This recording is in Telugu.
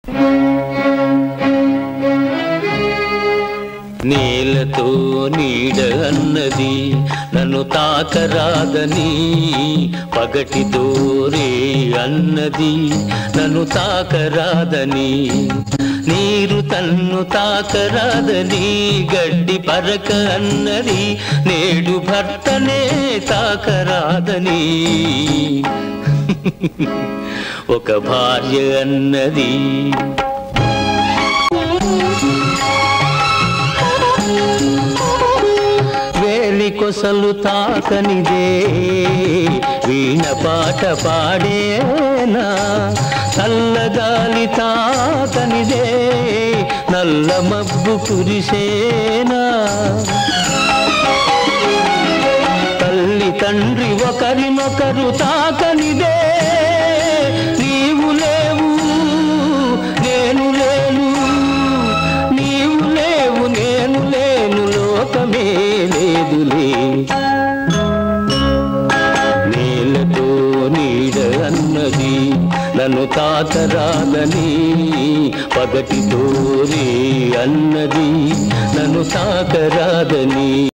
నేలతో నీడ అన్నది నన్ను తాకరాదని పగటితో రే అన్నది నన్ను తాకరాదని నీరు తన్ను తాకరాదని గడ్డి పరక అన్నది నేడు భర్తనే తాకరాదని ఒక భార్య అన్నది వేలి కొసలు తాకనిదే వీణ పాట పాడేనా చల్లగాలి తాకనిదే నల్ల మబ్బు కురిసేనా తల్లి తండ్రి ఒకరినొకరు తాకనిదే నీవు లేవు నేను లేను నీవు లేవు నేను లేను లోకమే లేదులే నేలతో నీడ అన్నది నన్ను తాకరాదని పగటితో రే అన్నది నన్ను తాకరాదని